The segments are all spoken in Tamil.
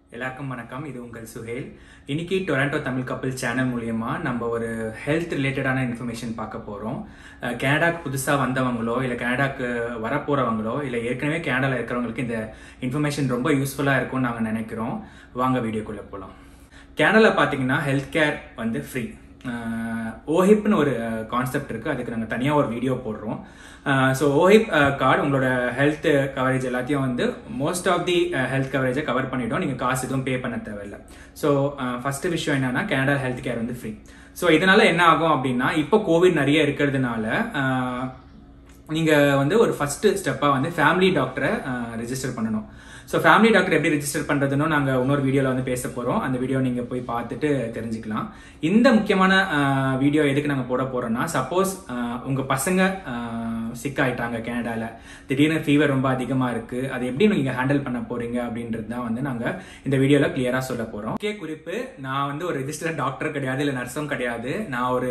எல்லாருக்கும் வணக்கம் இது உங்கள் சுஹேல் இன்னைக்கு டொராண்டோ தமிழ் கப்பல் சேனல் மூலியமா நம்ம ஒரு ஹெல்த் ரிலேட்டடான இன்ஃபர்மேஷன் பார்க்க போறோம் அஹ் கனடாக்கு புதுசா வந்தவங்களோ இல்ல கனடாக்கு வரப்போறவங்களோ இல்ல ஏற்கனவே கனடால இருக்கிறவங்களுக்கு இந்த இன்ஃபர்மேஷன் ரொம்ப யூஸ்ஃபுல்லா இருக்கும்னு நாங்க நினைக்கிறோம் வாங்க வீடியோக்குள்ள போலாம் கனடால பாத்தீங்கன்னா ஹெல்த் கேர் வந்து ஃப்ரீ ஓஹிப்னு ஒரு கான்செப்ட் இருக்குது அதுக்கு நாங்கள் தனியாக ஒரு வீடியோ போடுறோம் ஸோ ஓஹிப் கார்டு உங்களோட ஹெல்த் கவரேஜ் எல்லாத்தையும் வந்து மோஸ்ட் ஆஃப் தி ஹெல்த் கவரேஜை கவர் பண்ணிட்டோம் நீங்கள் காசு எதுவும் பே பண்ண தேவையில்லை ஸோ ஃபர்ஸ்ட் விஷயம் என்னன்னா கனடா ஹெல்த் கேர் வந்து ஃப்ரீ ஸோ இதனால என்ன ஆகும் அப்படின்னா இப்போ கோவிட் நிறைய இருக்கிறதுனால நீங்கள் வந்து ஒரு ஃபர்ஸ்ட் ஸ்டெப்பாக வந்து ஃபேமிலி டாக்டரை ரெஜிஸ்டர் பண்ணணும் ஸோ ஃபேமிலி டாக்டர் எப்படி ரெஜிஸ்டர் பண்ணுறதுன்னு நாங்கள் இன்னொரு வீடியோவில் வந்து பேச போகிறோம் அந்த வீடியோ நீங்கள் போய் பார்த்துட்டு தெரிஞ்சுக்கலாம் இந்த முக்கியமான வீடியோ எதுக்கு நாங்கள் போட போகிறோம்னா சப்போஸ் உங்கள் பசங்க சிக் ஆயிட்டாங்க கனடாவில் திடீர்னு ஃபீவர் ரொம்ப அதிகமாக இருக்குது அது எப்படி நீங்கள் ஹேண்டில் பண்ண போகிறீங்க அப்படின்றது தான் வந்து நாங்கள் இந்த வீடியோவில் கிளியராக சொல்ல போகிறோம் முக்கிய குறிப்பு நான் வந்து ஒரு ரெஜிஸ்டர்ட் டாக்டர் கிடையாது இல்லை நர்ஸும் கிடையாது நான் ஒரு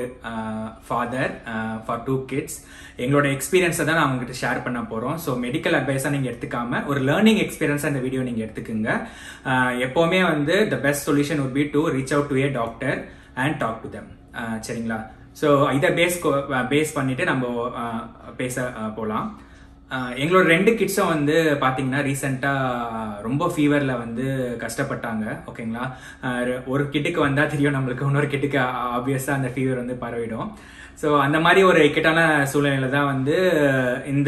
ஃபாதர் ஃபார் டூ கிட்ஸ் எங்களோட எக்ஸ்பீரியன்ஸை தான் நான் உங்ககிட்ட ஷேர் பண்ண போகிறோம் ஸோ மெடிக்கல் அட்வைஸாக நீங்கள் எடுத்துக்காம ஒரு லேர்னிங் எக்ஸ்பீரியன்ஸாக இந்த வீடியோ நீங்கள் எடுத்துக்கோங்க எப்போவுமே வந்து the best solution would be to reach out to a doctor and talk to them சரிங்களா ஸோ இதை பேஸ் பேஸ் பண்ணிட்டு நம்ம பேச போகலாம் எங்களோட ரெண்டு கிட்ஸும் வந்து பார்த்தீங்கன்னா ரீசெண்டாக ரொம்ப ஃபீவரில் வந்து கஷ்டப்பட்டாங்க ஓகேங்களா ஒரு கிட்டுக்கு வந்தால் தெரியும் நம்மளுக்கு இன்னொரு கிட்டுக்கு ஆப்வியஸாக அந்த ஃபீவர் வந்து பரவிடும் ஸோ அந்த மாதிரி ஒரு இக்கட்டான சூழ்நிலையில தான் வந்து இந்த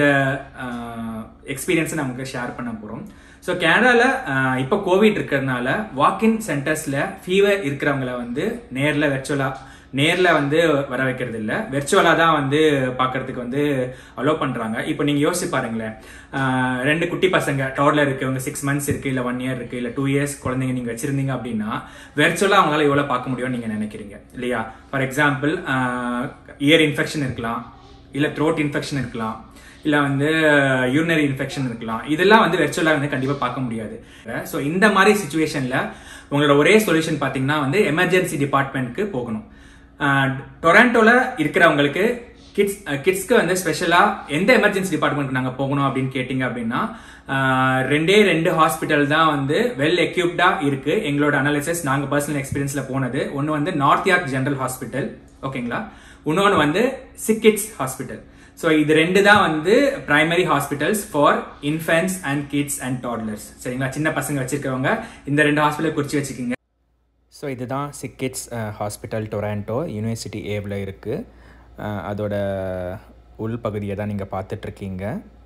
எக்ஸ்பீரியன்ஸை நமக்கு ஷேர் பண்ண போகிறோம் ஸோ கேனடாவில் இப்போ கோவிட் இருக்கிறதுனால வாக்கின் சென்டர்ஸில் ஃபீவர் இருக்கிறவங்கள வந்து நேரில் வெர்ச்சுவலாக நேரில் வந்து வர வைக்கிறது இல்லை வெர்ச்சுவலாக தான் வந்து பார்க்கறதுக்கு வந்து அலோவ் பண்ணுறாங்க இப்போ நீங்கள் யோசிச்சு பாருங்களேன் ரெண்டு குட்டி பசங்க டவரில் இருக்கவங்க சிக்ஸ் மந்த்ஸ் இருக்குது இல்லை ஒன் இயர் இருக்குது இல்லை டூ இயர்ஸ் குழந்தைங்க நீங்கள் வச்சுருந்தீங்க அப்படின்னா வெர்ச்சுவலாக அவங்களால எவ்வளோ பார்க்க முடியும்னு நீங்கள் நினைக்கிறீங்க இல்லையா ஃபார் எக்ஸாம்பிள் இயர் இன்ஃபெக்ஷன் இருக்கலாம் இல்லை த்ரோட் இன்ஃபெக்ஷன் இருக்கலாம் இல்லை வந்து யூரினரி இன்ஃபெக்ஷன் இருக்கலாம் இதெல்லாம் வந்து வெர்ச்சுவலாக வந்து கண்டிப்பாக பார்க்க முடியாது ஸோ இந்த மாதிரி சுச்சுவேஷனில் உங்களோட ஒரே சொல்யூஷன் பார்த்தீங்கன்னா வந்து எமர்ஜென்சி டிபார்ட்மெண்ட்க்கு போகணும் டொராண்டோவில் இருக்கிறவங்களுக்கு கிட்ஸ் கிட்ஸ்க்கு வந்து ஸ்பெஷலாக எந்த எமர்ஜென்சி டிபார்ட்மெண்ட்க்கு நாங்கள் போகணும் அப்படின்னு கேட்டிங்க அப்படின்னா ரெண்டே ரெண்டு ஹாஸ்பிட்டல் தான் வந்து வெல் எக்யூப்டாக இருக்கு எங்களோட அனாலிசிஸ் நாங்கள் பர்சனல் எக்ஸ்பீரியன்ஸில் போனது ஒன்று வந்து நார்த் யார்க் ஜென்ரல் ஹாஸ்பிட்டல் ஓகேங்களா இன்னொன்று வந்து சிக்கிட்ஸ் ஹாஸ்பிட்டல் ஸோ இது ரெண்டு தான் வந்து primary hospitals for infants and kids and toddlers சரிங்களா சின்ன பசங்க வச்சிருக்கவங்க இந்த ரெண்டு ஹாஸ்பிட்டல் குறித்து வச்சுக்கோங்க ஸோ இதுதான் சிக்கிட்ஸ் ஹாஸ்பிட்டல் டொராண்டோ யூனிவர்சிட்டி ஏவில் இருக்குது அதோட உள் பகுதியை தான் நீங்கள் பார்த்துட்ருக்கீங்க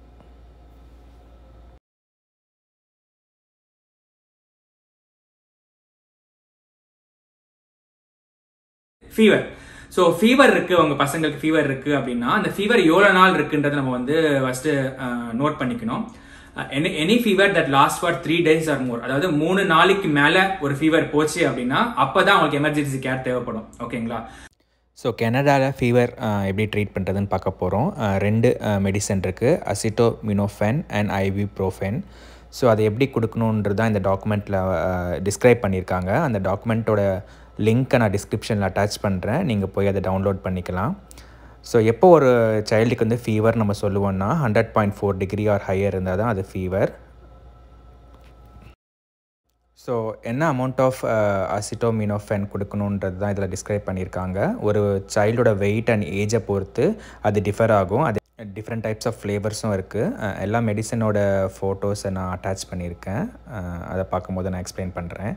ஃபீவர் ஸோ ஃபீவர் இருக்கு உங்க பசங்களுக்கு ஃபீவர் இருக்கு அப்படின்னா அந்த ஃபீவர் எவ்வளோ நாள் இருக்குன்றதை நம்ம வந்து ஃபர்ஸ்ட் நோட் பண்ணிக்கணும் any any fever that last for three days or more அதாவது மூணு நாளைக்கு மேலே ஒரு ஃபீவர் போச்சு அப்படின்னா அப்போ தான் உங்களுக்கு எமர்ஜென்சி கேர் தேவைப்படும் ஓகேங்களா ஸோ கனடாவில் ஃபீவர் எப்படி ட்ரீட் பண்ணுறதுன்னு பார்க்க போகிறோம் ரெண்டு மெடிசன் இருக்குது acetaminophen and ibuprofen so அதை எப்படி கொடுக்கணுன்றது தான் இந்த டாக்குமெண்ட்டில் டிஸ்கிரைப் பண்ணியிருக்காங்க அந்த டாக்குமெண்ட்டோட லிங்க்கை நான் டிஸ்கிரிப்ஷனில் அட்டாச் பண்ணுறேன் நீங்கள் போய் அதை டவுன்லோட் பண்ணிக்கலாம் ஸோ எப்போ ஒரு சைல்டுக்கு வந்து ஃபீவர் நம்ம சொல்லுவோம்னா hundred point four degree or higher இருந்தால் தான் அது ஃபீவர் ஸோ என்ன அமௌண்ட் ஆஃப் அசிட்டோமினோஃபென் கொடுக்கணுன்றது தான் இதில் டிஸ்கிரைப் பண்ணியிருக்காங்க ஒரு சைல்டோட வெயிட் அண்ட் ஏஜை பொறுத்து அது டிஃபர் ஆகும் அது டிஃப்ரெண்ட் டைப்ஸ் ஆஃப் ஃப்ளேவர்ஸும் இருக்குது எல்லா மெடிசனோட ஃபோட்டோஸை நான் அட்டாச் பண்ணியிருக்கேன் அதை பார்க்கும்போது நான் எக்ஸ்பிளைன் பண்ணுறேன்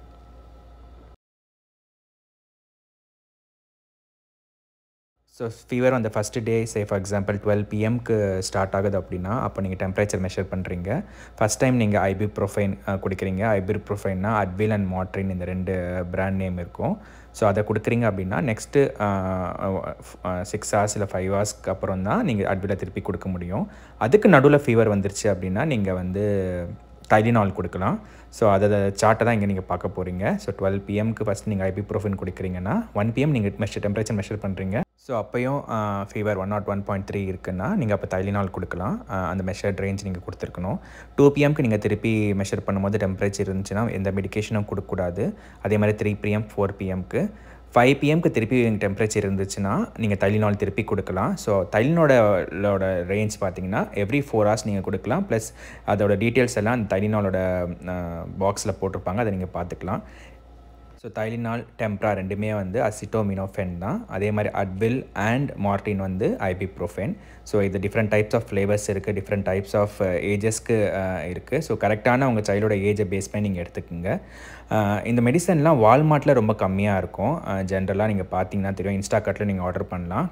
ஸோ ஃபீவர் அந்த first day say for example twelve பிஎம்க்கு ஸ்டார்ட் ஆகுது அப்படின்னா அப்போ நீங்கள் டெம்பரேச்சர் மெஷர் பண்ணுறீங்க ஃபஸ்ட் டைம் நீங்கள் ஐபி ப்ரொஃபைன் குடிக்கிறீங்க ஐபி ப்ரொஃபைன்னா அட்வில் அண்ட் மாட்ரின் இந்த ரெண்டு பிராண்ட் நேம் இருக்கும் ஸோ அதை கொடுக்குறீங்க அப்படின்னா நெக்ஸ்ட்டு சிக்ஸ் ஹவர்ஸ் இல்லை ஃபைவ் ஹவர்ஸ்க்கு அப்புறம் தான் நீங்கள் அட்வில திருப்பி கொடுக்க முடியும் அதுக்கு நடுவில் ஃபீவர் வந்துருச்சு அப்படின்னா நீங்கள் வந்து டைலினால் கொடுக்கலாம் ஸோ அதை சார்ட்டை தான் இங்கே நீங்கள் பார்க்க போகிறீங்க ஸோ டுவெல் பிஎம்க்கு ஃபஸ்ட் நீங்கள் ஐபி ப்ரோஃபின் குடிக்கிறீங்கன்னா ஒன் பிஎம் நீங்கள் மெஷர் டெம்பரேச்சர் மெஷர் பண்ணுறீங்க ஸோ அப்போயும் fever one naught one point three இருக்குன்னா நீங்கள் அப்போ தைலினால் கொடுக்கலாம் அந்த மெஷர்ட் ரேஞ்ச் நீங்கள் கொடுத்துருக்கணும் டூ பிஎம்க்கு நீங்கள் திருப்பி மெஷர் பண்ணும்போது டெம்பரேச்சர் இருந்துச்சுன்னா எந்த மெடிக்கேஷனும் கொடுக்கக்கூடாது அதே மாதிரி த்ரீ பிஎம் ஃபோர் பிஎம்க்கு ஃபைவ் பிஎம்க்கு திருப்பி டெம்பரேச்சர் இருந்துச்சுன்னா நீங்கள் தைலினால் திருப்பி கொடுக்கலாம் ஸோ தைலினோட ரேஞ்ச் பார்த்தீங்கன்னா எவ்ரி ஃபோர் ஹவர்ஸ் நீங்கள் கொடுக்கலாம் ப்ளஸ் அதோட டீட்டெயில்ஸ் எல்லாம் அந்த தைலினாலோட பாக்ஸில் போட்டிருப்பாங்க அதை நீங்கள் பார்த்துக்கலாம் ஸோ தைலினால் டெம்ப்ரா ரெண்டுமே வந்து அசிட்டோமினோஃபென் தான் அதே மாதிரி அட்வில் அண்ட் மார்டின் வந்து ஐபிப்ரோஃபென் ஸோ இது டிஃப்ரெண்ட் டைப்ஸ் ஆஃப் ஃப்ளேவர்ஸ் இருக்குது டிஃப்ரெண்ட் டைப்ஸ் ஆஃப் ஏஜஸ்க்கு இருக்குது ஸோ கரெக்டான உங்கள் சைல்டோட ஏஜை பேஸ் பண்ணி நீங்கள் எடுத்துக்கோங்க இந்த மெடிசன்லாம் வால்மார்ட்டில் ரொம்ப கம்மியாக இருக்கும் ஜென்ரலாக நீங்கள் பார்த்தீங்கன்னா தெரியும் இன்ஸ்டாகார்ட்டில் நீங்கள் ஆர்டர் பண்ணலாம்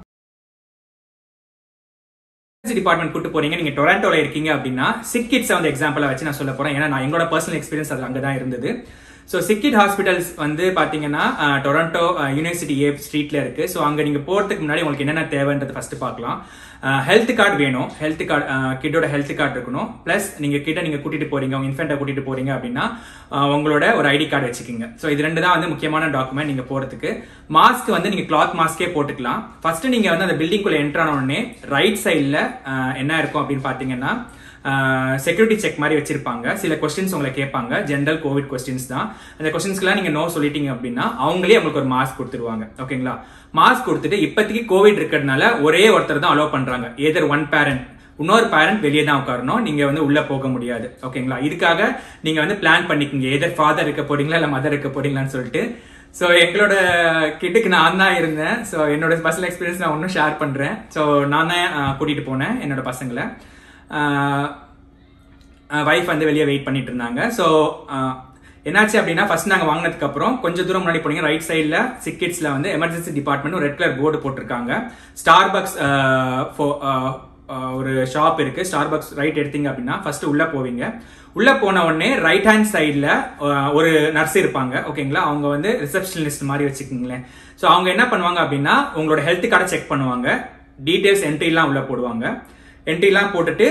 டிபார்ட்மெண்ட் கூட்டு போறீங்க நீங்க டொராண்டோல இருக்கீங்க அப்படின்னா சிக்கிட்ஸ் வந்து எக்ஸாம்பிளா வச்சு நான் சொல்ல போறேன் ஏன்னா நான் எங்களோட பர்சனல் எக்ஸ்பீரியன்ஸ் அது அங்கே தான் இருந்தது ஸோ சிக்கிட் ஹாஸ்பிட்டல்ஸ் வந்து பார்த்தீங்கன்னா டொரண்டோ யூனிவர்சிட்டி ஏ ஸ்ட்ரீட்ல இருக்கு ஸோ அங்கே நீங்கள் போகிறதுக்கு முன்னாடி உங்களுக்கு என்னென்ன தேவைன்றது ஃபர்ஸ்ட் பார்க்கலாம் ஹெல்த் கார்டு வேணும் ஹெல்த் கார்டு கிட்டோட ஹெல்த் கார்டு இருக்கணும் ப்ளஸ் நீங்கள் கிட்ட நீங்கள் கூட்டிட்டு போறீங்க உங்க இன்ஃபென்ட்டை கூட்டிட்டு போறீங்க அப்படின்னா உங்களோட ஒரு ஐடி கார்டு வச்சுக்கோங்க ஸோ இது ரெண்டு தான் வந்து முக்கியமான டாக்குமெண்ட் நீங்கள் போகிறதுக்கு மாஸ்க் வந்து நீங்கள் கிளாத் மாஸ்கே போட்டுக்கலாம் ஃபர்ஸ்ட் நீங்கள் வந்து அந்த பில்டிங்குள்ள என்ட்ரு ஆன உடனே ரைட் சைடில் என்ன இருக்கும் அப்படின்னு பார்த்தீங்கன்னா செக்யூரிட்டி செக் மாதிரி வச்சிருப்பாங்க சில கொஸ்டின்ஸ் உங்களை கேட்பாங்க ஜென்ரல் கோவிட் கொஸ்டின்ஸ் தான் அந்த கொஸ்டின்ஸ்க்குலாம் நீங்க நோ சொல்லிட்டீங்க அப்படின்னா அவங்களே உங்களுக்கு ஒரு மாஸ்க் கொடுத்துருவாங்க ஓகேங்களா மாஸ்க் கொடுத்துட்டு இப்போதைக்கு கோவிட் இருக்கிறதுனால ஒரே ஒருத்தர் தான் அலோவ் பண்றாங்க ஏதர் ஒன் பேரண்ட் இன்னொரு பேரண்ட் வெளியே தான் உட்காரணும் நீங்க வந்து உள்ள போக முடியாது ஓகேங்களா இதுக்காக நீங்க வந்து பிளான் பண்ணிக்கோங்க எதர் ஃபாதர் இருக்க போறீங்களா இல்ல மதர் இருக்க போறீங்களான்னு சொல்லிட்டு ஸோ எங்களோட கிட்டுக்கு நான் தான் இருந்தேன் ஸோ என்னோட பர்சனல் எக்ஸ்பீரியன்ஸ் நான் ஒன்றும் ஷேர் பண்ணுறேன் ஸோ நான் தான் கூட்டிகிட்டு போனேன் என்னோட பசங்களை ஒய்ஃப் வந்து வெளியே வெயிட் பண்ணிட்டு இருந்தாங்க ஸோ என்னாச்சு அப்படின்னா ஃபர்ஸ்ட் நாங்கள் வாங்கினதுக்கு அப்புறம் கொஞ்சம் தூரம் முன்னாடி போனீங்க ரைட் சைடில் சிக்கிட்ஸ்ல வந்து emergency department red colour board போட்டிருக்காங்க ஸ்டார் பக்ஸ் ஒரு ஷாப் இருக்கு ஸ்டார் பக்ஸ் ரைட் எடுத்தீங்க அப்படின்னா ஃபர்ஸ்ட் உள்ள போவீங்க உள்ள போன உடனே ரைட் ஹேண்ட் சைடில் ஒரு நர்ஸ் இருப்பாங்க ஓகேங்களா அவங்க வந்து ரிசப்ஷனிஸ்ட் மாதிரி வச்சுக்கோங்களேன் ஸோ அவங்க என்ன பண்ணுவாங்க அப்படின்னா உங்களோட ஹெல்த் கார்டை செக் பண்ணுவாங்க டீட்டெயில்ஸ் என்ட்ரிலாம் உள்ள போடுவாங்க என்ட்ரிலாம் போட்டுட்டு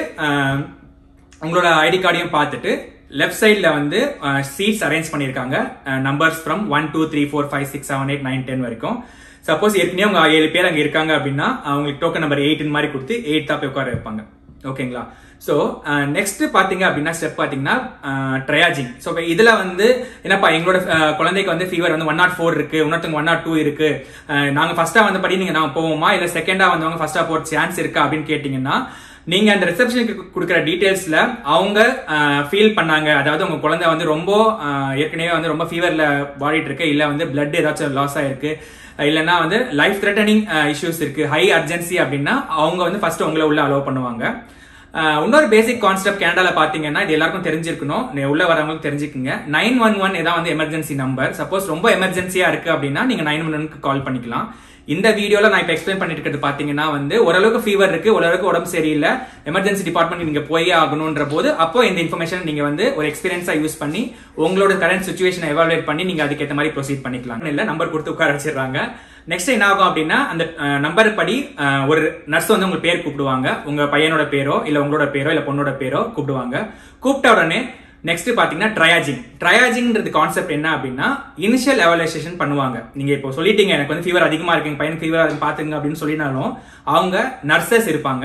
உங்களோட ஐடி கார்டையும் பார்த்துட்டு லெஃப்ட் சைடில் வந்து சீட்ஸ் அரேஞ்ச் பண்ணியிருக்காங்க numbers from one two three four five six seven eight nine ten வரைக்கும் சப்போஸ் ஏற்கனவே அவங்க ஏழு பேர் அங்கே இருக்காங்க அப்படின்னா அவங்களுக்கு டோக்கன் நம்பர் எயிட்டின் மாதிரி கொடுத்து எயிட் தான் போய் உட்கார வைப்பாங்க ஓகேங்களா ஸோ நெக்ஸ்ட் பார்த்தீங்க அப்படின்னா ஸ்டெப் பார்த்தீங்கன்னா ட்ரையாஜிங் ஸோ இப்போ இதில் வந்து என்னப்பா எங்களோட குழந்தைக்கு வந்து ஃபீவர் வந்து ஒன் நாட் ஃபோர் இருக்கு இன்னொருத்தவங்க ஒன் நாட் டூ இருக்கு நாங்கள் ஃபர்ஸ்டா வந்து படி நீங்கள் நாங்கள் போவோமா இல்லை செகண்டா வந்தவங்க ஃபர்ஸ்டா போகிற சான்ஸ் இருக்கா அப்படின்னு கேட்டிங்கன்னா நீங்க அந்த ரிசப்ஷனுக்கு கொடுக்குற டீடைல்ஸ்ல அவங்க ஃபீல் பண்ணாங்க அதாவது உங்க குழந்தை வந்து ரொம்ப ஏற்கனவே வந்து ரொம்ப ஃபீவர்ல பாடிட்டு இருக்கு இல்ல வந்து பிளட் ஏதாச்சும் லாஸ் ஆயிருக்கு இல்லைன்னா வந்து லைஃப் த்ரெட்டனிங் இஷ்யூஸ் இருக்கு ஹை அர்ஜென்சி அப்படின்னா அவங்க வந்து ஃபர்ஸ்ட் உங்களை உள்ள அலோவ் பண்ணுவாங்க இன்னொரு பேசிக் கான்செப்ட் கேனடால பாத்தீங்கன்னா இது எல்லாருக்கும் தெரிஞ்சிருக்கணும் உள்ள வரவங்களுக்கு தெரிஞ்சுக்குங்க நைன் ஒன் ஒன் ஏதாவது வந்து எமர்ஜென்சி நம்பர் சப்போஸ் ரொம்ப எமர்ஜென்சியா இருக்கு அப்படின்னா நீங்க நைன் ஒன் ஒன்க்கு கால் பண்ணிக்கலாம் இந்த வீடியோல நான் இப்போ எக்ஸ்பிளைன் பண்ணிட்டு இருக்கிறது பாத்தீங்கன்னா வந்து ஓரளவுக்கு ஃபீவர் இருக்கு ஓரளவுக்கு உடம்பு சரியில்லை எமர்ஜென்சி டிபார்ட்மெண்ட் நீங்க போய் ஆகணும்ன்ற போது அப்போ இந்த இன்ஃபர்மேஷன் நீங்க வந்து ஒரு எக்ஸ்பீரியன்ஸா யூஸ் பண்ணி உங்களோட கரண்ட் சுச்சுவேஷனை எவாலுவேட் பண்ணி நீங்க அதுக்கேற்ற மாதிரி ப்ரொசீட் பண்ணிக்கலாம் இல்ல நம்பர் கொடுத்து உட்கார வச்சிடுறாங்க நெக்ஸ்ட் என்ன ஆகும் அப்படின்னா அந்த நம்பர் படி ஒரு நர்ஸ் வந்து உங்க பேர் கூப்பிடுவாங்க உங்க பையனோட பேரோ இல்ல உங்களோட பேரோ இல்ல பொண்ணோட பேரோ கூப்பிடுவாங்க கூப்பிட்ட உடனே நெக்ஸ்ட் பாத்தீங்கன்னா ட்ரையாஜிங் ட்ரையாஜிங்ன்றது கான்செப்ட் என்ன அப்படின்னா இனிஷியல் எவலேஷன் பண்ணுவாங்க நீங்க இப்போ சொல்லிட்டீங்க எனக்கு வந்து ஃபீவர் அதிகமா இருக்கு எங்க பையனுக்கு ஃபீவர் பாத்துங்க அப்படின்னு சொல்லினாலும் அவங்க நர்சஸ் இருப்பாங்க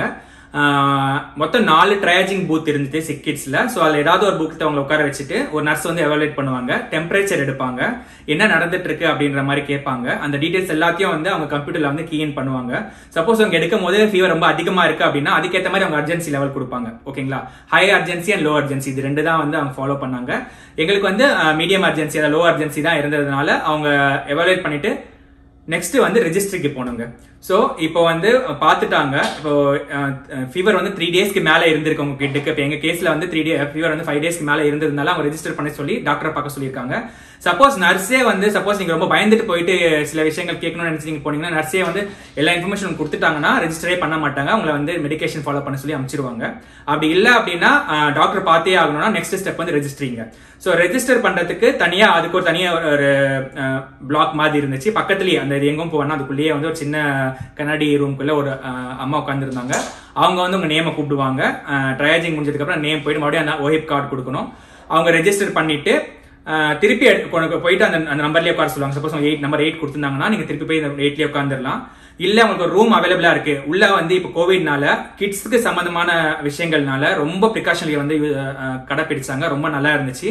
மொத்தம் நாலு ட்ரையாஜிங் பூத் இருந்துச்சு சிக்கிட்ஸ்ல ஸோ அதில் ஏதாவது ஒரு புக்கிட்ட அவங்க உட்கார வச்சுட்டு ஒரு நர்ஸ் வந்து எவாலுவேட் பண்ணுவாங்க டெம்பரேச்சர் எடுப்பாங்க என்ன நடந்துட்டு இருக்கு அப்படின்ற மாதிரி கேட்பாங்க அந்த டீடைல்ஸ் எல்லாத்தையும் வந்து அவங்க கம்ப்யூட்டர்ல வந்து கீ இன் பண்ணுவாங்க சப்போஸ் அவங்க எடுக்கும் போது ஃபீவர் ரொம்ப அதிகமா இருக்கு அப்படின்னா அதுக்கேற்ற மாதிரி அவங்க அர்ஜென்சி லெவல் கொடுப்பாங்க ஓகேங்களா high urgency and low urgency இது ரெண்டு தான் வந்து அவங்க ஃபாலோ பண்ணாங்க எங்களுக்கு வந்து மீடியம் அர்ஜென்சி அதாவது லோ அர்ஜென்சி தான் இருந்ததுனால அவங்க எவாலுவேட் பண்ணிட்டு நெக்ஸ்ட் வந்து ரெஜிஸ்ட்ரிக்கு போனோங்க ஸோ இப்போ வந்து பார்த்துட்டாங்க இப்போ ஃபீவர் வந்து த்ரீ டேஸ்க்கு மேலே இருந்திருக்கு உங்க கிட்டுக்கு இப்போ எங்க கேஸ்ல வந்து த்ரீ டே ஃபீவர் வந்து ஃபைவ் டேஸ்க்கு மேலே இருந்ததுனால அவங்க ரெஜிஸ்டர் பண்ண சொல்லி டாக்டரை பார்க்க சொல்லியிருக்காங்க சப்போஸ் நர்ஸே வந்து சப்போஸ் நீங்க ரொம்ப பயந்துட்டு போயிட்டு சில விஷயங்கள் கேட்கணும்னு நினைச்சு நீங்க போனீங்கன்னா நர்ஸே வந்து எல்லா இன்ஃபர்மேஷன் கொடுத்துட்டாங்கன்னா ரெஜிஸ்டரே பண்ண மாட்டாங்க உங்களை வந்து மெடிகேஷன் ஃபாலோ பண்ண சொல்லி அமைச்சிருவாங்க அப்படி இல்லை அப்படின்னா டாக்டர் பார்த்தே ஆகணும்னா நெக்ஸ்ட் ஸ்டெப் வந்து ரெஜிஸ்ட்ரிங்க ஸோ ரெஜிஸ்டர் பண்றதுக்கு தனியா அதுக்கு ஒரு தனியா ஒரு பிளாக் மாதிரி இருந்துச்சு பக்கத்துலயே அந்த இது எங்கும் போவேன்னா அதுக்குள்ளேயே வந்து ஒரு சின்ன கண்ணாடி ரூம்குள்ள ஒரு அம்மா உட்காந்துருந்தாங்க அவங்க வந்து உங்க நேமை கூப்பிடுவாங்க ட்ரையாஜிங் முடிஞ்சதுக்கு அப்புறம் நேம் போயிட்டு மறுபடியும் அந்த ஓஹிப் கார்டு கொடுக்கணும் அவங்க ரெஜிஸ்டர் பண்ணிட்டு திருப்பி உனக்கு போயிட்டு அந்த அந்த நம்பர்லயே உட்கார சொல்லுவாங்க சப்போஸ் எயிட் நம்பர் எயிட் கொடுத்துருந்தாங்கன்னா நீங்க திருப்பி போய் இந்த எயிட்லயே உட்காந்துடலாம் இல்ல உங்களுக்கு ஒரு ரூம் அவைலபிளா இருக்கு உள்ள வந்து இப்போ கோவிட்னால கிட்ஸ்க்கு சம்பந்தமான விஷயங்கள்னால ரொம்ப ப்ரிகாஷனரி வந்து கடைப்பிடிச்சாங்க ரொம்ப நல்லா இருந்துச்சு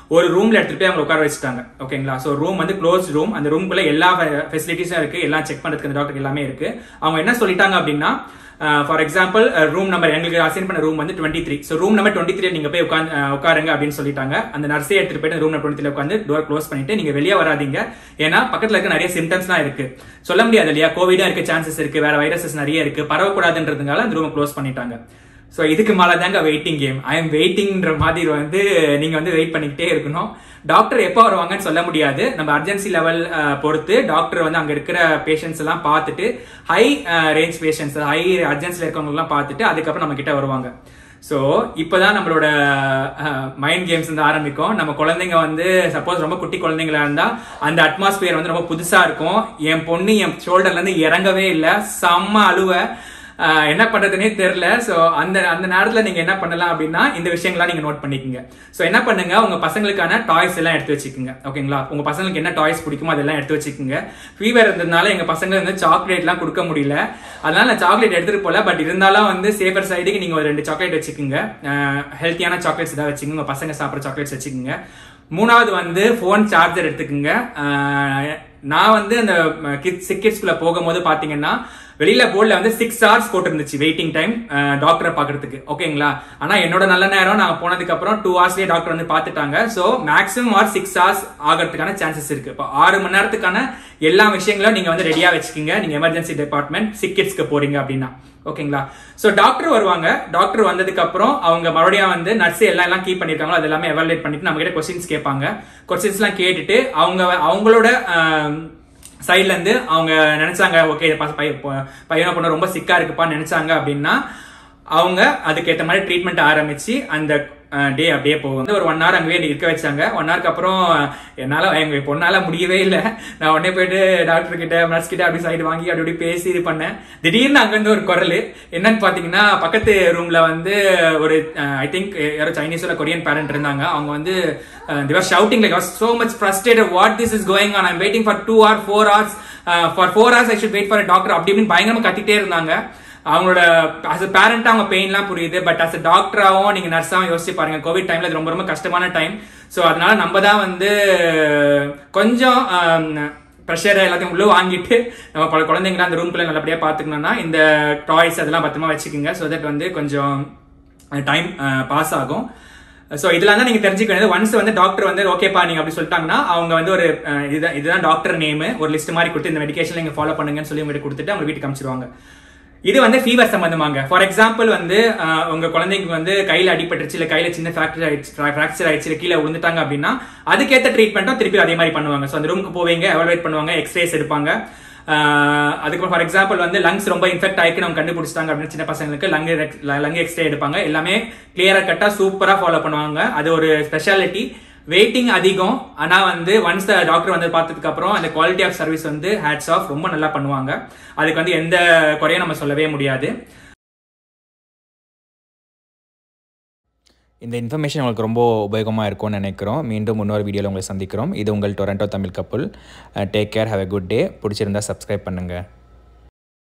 ஒரு ரூம்ல எடுத்துட்டு போய் அவங்க உட்கார வச்சுட்டாங்க ஓகேங்களா ஸோ ரூம் வந்து க்ளோஸ் ரூம் அந்த ரூம்குள்ள எல்லா ஃபெசிலிட்டிஸும் இருக்கு எல்லாம் செக் பண்றதுக்கு அந்த டாக்டர் எல்லாமே இருக்கு அவங்க என்ன சொல்லிட்டாங்க அப்படின்னா ஃபார் எக்ஸாம்பிள் ரூம் நம்பர் எங்களுக்கு அசைன் பண்ண ரூம் வந்து twenty three so room number twenty three நீங்க போய் உட்காந்து உட்காருங்க அப்படின்னு சொல்லிட்டாங்க அந்த நர்ஸே எடுத்துட்டு போயிட்டு ரூம் நம்பர் டுவெண்ட்டி த்ரீ உட்காந்து டோர் க்ளோஸ் பண்ணிட்டு நீங்க வெளியே வராதீங்க ஏன்னா பக்கத்துல இருக்க நிறைய சிம்டம்ஸ்லாம் இருக்கு சொல்ல முடியாது இல்லையா கோவிடா இருக்க சான்சஸ் இருக்கு வேற வைரஸஸ் நிறைய இருக்கு பரவக்கூடாதுன்றதுனால அந்த ரூமை க்ளோஸ் பண்ணிட்டாங்க ஸோ இதுக்கு மேலே தாங்க வெயிட்டிங் கேம் ஐ எம் வெயிட்டிங்ன்ற மாதிரி வந்து நீங்க வந்து வெயிட் பண்ணிக்கிட்டே இருக்கணும் டாக்டர் எப்போ வருவாங்கன்னு சொல்ல முடியாது நம்ம அர்ஜென்சி லெவல் பொறுத்து டாக்டர் வந்து அங்க இருக்கிற பேஷண்ட்ஸ் எல்லாம் பார்த்துட்டு ஹை ரேஞ்ச் பேஷண்ட்ஸ் ஹை அர்ஜென்சில இருக்கவங்கலாம் பார்த்துட்டு அதுக்கப்புறம் நம்ம கிட்ட வருவாங்க ஸோ இப்போதான் நம்மளோட மைண்ட் கேம்ஸ் வந்து ஆரம்பிக்கும் நம்ம குழந்தைங்க வந்து சப்போஸ் ரொம்ப குட்டி குழந்தைங்களா இருந்தா அந்த அட்மாஸ்பியர் வந்து ரொம்ப புதுசா இருக்கும் என் பொண்ணு என் ஷோல்டர்ல இருந்து இறங்கவே இல்லை செம்ம அழுவ என்ன பண்றதுனே தெரியல ஸோ அந்த அந்த நேரத்தில் நீங்க என்ன பண்ணலாம் அப்படின்னா இந்த விஷயங்கள்லாம் நீங்க நோட் பண்ணிக்கோங்க ஸோ என்ன பண்ணுங்க உங்க பசங்களுக்கான டாய்ஸ் எல்லாம் எடுத்து வச்சுக்கோங்க ஓகேங்களா உங்க பசங்களுக்கு என்ன டாய்ஸ் பிடிக்குமோ அதெல்லாம் எடுத்து வச்சுக்கோங்க ஃபீவர் இருந்ததுனால எங்க பசங்க வந்து சாக்லேட்லாம் கொடுக்க முடியல அதனால நான் சாக்லேட் எடுத்துட்டு போல பட் இருந்தாலும் வந்து சேஃபர் சைடுக்கு நீங்க ஒரு ரெண்டு சாக்லேட் வச்சுக்கோங்க ஹெல்த்தியான சாக்லேட்ஸ் ஏதாவது வச்சுக்கோங்க உங்க பசங்க சாப்பிட்ற சாக்லேட்ஸ் வச்சுக்கோங்க மூணாவது வந்து ஃபோன் சார்ஜர் எடுத்துக்கோங்க நான் வந்து அந்த கிட்ஸ் கிட்ஸ்குள்ள போகும்போது பாத்தீங்கன்னா வெளியில போர்டில் வந்து சிக்ஸ் ஹவர்ஸ் போட்டுருந்துச்சு வெயிட்டிங் டைம் டாக்டரை பாக்குறதுக்கு ஓகேங்களா ஆனா என்னோட நல்ல நேரம் நான் போனதுக்கு அப்புறம் டூ ஹவர்ஸ்லயே டாக்டர் வந்து பாத்துட்டாங்க so maximum or six hours ஆகிறதுக்கான சான்சஸ் இருக்கு இப்போ ஆறு மணி நேரத்துக்கான எல்லா விஷயங்களும் நீங்க வந்து ரெடியா வச்சுக்கோங்க நீங்க எமர்ஜென்சி டிபார்ட்மெண்ட் சிக்கிட்ஸ்க்கு போறீங்க அப்படின்னா ஓகேங்களா சோ டாக்டர் வருவாங்க டாக்டர் வந்ததுக்கு அப்புறம் அவங்க மறுபடியும் வந்து நர்ஸ் எல்லாம் எல்லாம் கீப் பண்ணிருக்காங்களோ அது எல்லாமே எவாலுவேட் பண்ணிட்டு நம்ம கிட்ட கொஸ்டின்ஸ் கேட்பாங்க கொஸ்டின்ஸ் எல்லாம் கேட்டுட்டு அவங்க அவங்களோட சைட்ல இருந்து அவங்க நினைச்சாங்க ஓகே பையனை பொண்ணு ரொம்ப சிக்கா இருக்குப்பான்னு நினைச்சாங்க அப்படின்னா அவங்க அதுக்கேற்ற மாதிரி ட்ரீட்மெண்ட் ஆரம்பிச்சு அந்த டே அப்படியே போகும் ஒரு ஒன் ஹவர் அங்கேயே இருக்க வச்சாங்க ஒன் ஹவருக்கு அப்புறம் என்னால எங்க பொண்ணால முடியவே இல்லை நான் உடனே போயிட்டு டாக்டர் கிட்ட நர்ஸ் கிட்ட அப்படி சைடு வாங்கி அப்படி அப்படி பேசி இது பண்ணேன் திடீர்னு அங்கிருந்து ஒரு குரல் என்னன்னு பாத்தீங்கன்னா பக்கத்து ரூம்ல வந்து ஒரு ஐ திங்க் யாரோ சைனீஸ்ல கொரியன் பேரண்ட் இருந்தாங்க அவங்க வந்து they're shouting like so much frustrated what this is going on I'm waiting for two or four hours for four hours I should wait for doctor அப்படி இப்படின்னு பயங்கரமா கத்திட்டே இருந்தாங்க அவங்களோட அஸ் அ பேரண்டா அவங்க பெயின்லாம் புரியுது பட் அஸ் அ டாக்டராகவும் நீங்க நர்ஸாவும் யோசிச்சு பாருங்க கோவிட் டைம்ல இது ரொம்ப ரொம்ப கஷ்டமான டைம் ஸோ அதனால நம்ம தான் வந்து கொஞ்சம் ப்ரெஷர் எல்லாத்தையும் உள்ள வாங்கிட்டு நம்ம பல குழந்தைங்கள அந்த ரூம்குள்ள நல்லபடியா பாத்துக்கணும்னா இந்த டாய்ஸ் அதெல்லாம் பத்திரமா வச்சுக்கோங்க ஸோ தட் வந்து கொஞ்சம் டைம் பாஸ் ஆகும் ஸோ இதெல்லாம் தான் நீங்க தெரிஞ்சுக்க வேண்டியது ஒன்ஸ் வந்து டாக்டர் வந்து ஓகேப்பா நீங்க அப்படி சொல்லிட்டாங்கன்னா அவங்க வந்து ஒரு இதுதான் இதுதான் டாக்டர் நேம் ஒரு லிஸ்ட் மாதிரி கொடுத்து இந்த மெடிக்கேஷன் நீங்க ஃபாலோ பண்ணுங்கன்னு சொல்லி உங்ககிட்ட கொடுத்துட்டு அவங்க வீட்டுக்கு அமிச்சிருவாங்க இது வந்து ஃபீவர் சம்பந்தமாங்க ஃபார் எக்ஸாம்பிள் வந்து உங்க குழந்தைங்க வந்து கையில அடிபட்டுருச்சு இல்ல கையில சின்ன ஃபிராக்சர் ஆயிடுச்சு ஃபிராக்சர் ஆயிடுச்சு இல்ல கீழே விழுந்துட்டாங்க அப்படின்னா அதுக்கேற்ற ட்ரீட்மெண்ட்டும் திருப்பி அதே மாதிரி பண்ணுவாங்க ஸோ அந்த ரூமுக்கு போவீங்க எவாலுவேட் பண்ணுவாங்க எக்ஸ்ரேஸ் எடுப்பாங்க அதுக்கு ஃபார் எக்ஸாம்பிள் வந்து லங்ஸ் ரொம்ப இன்ஃபெக்ட் ஆயிருக்கு நம்ம கண்டுபிடிச்சிட்டாங்க அப்படின்னு சின்ன பசங்களுக்கு லங் லங் எக்ஸ்ரே எடுப்பாங்க எல்லாமே கிளியரா கட்டா சூப்பரா ஃபாலோ பண்ணுவாங்க அது ஒரு ஸ்பெஷாலிட்டி வெயிட்டிங் அதிகம் ஆனா வந்து ஒன்ஸ் டாக்டர் வந்து பார்த்ததுக்கு அப்புறம் அந்த குவாலிட்டி ஆஃப் சர்வீஸ் வந்து ஹேட்ஸ் ஆஃப் ரொம்ப நல்லா பண்ணுவாங்க அதுக்கு வந்து எந்த குறையும் நம்ம சொல்லவே முடியாது இந்த இன்ஃபர்மேஷன் உங்களுக்கு ரொம்ப உபயோகமாக இருக்கும்னு நினைக்கிறோம் மீண்டும் இன்னொரு வீடியோவில் உங்களை சந்திக்கிறோம் இது உங்கள் Toronto Tamil couple take care have a good day பிடிச்சிருந்தா சப்ஸ்கிரைப் பண்ணுங்கள்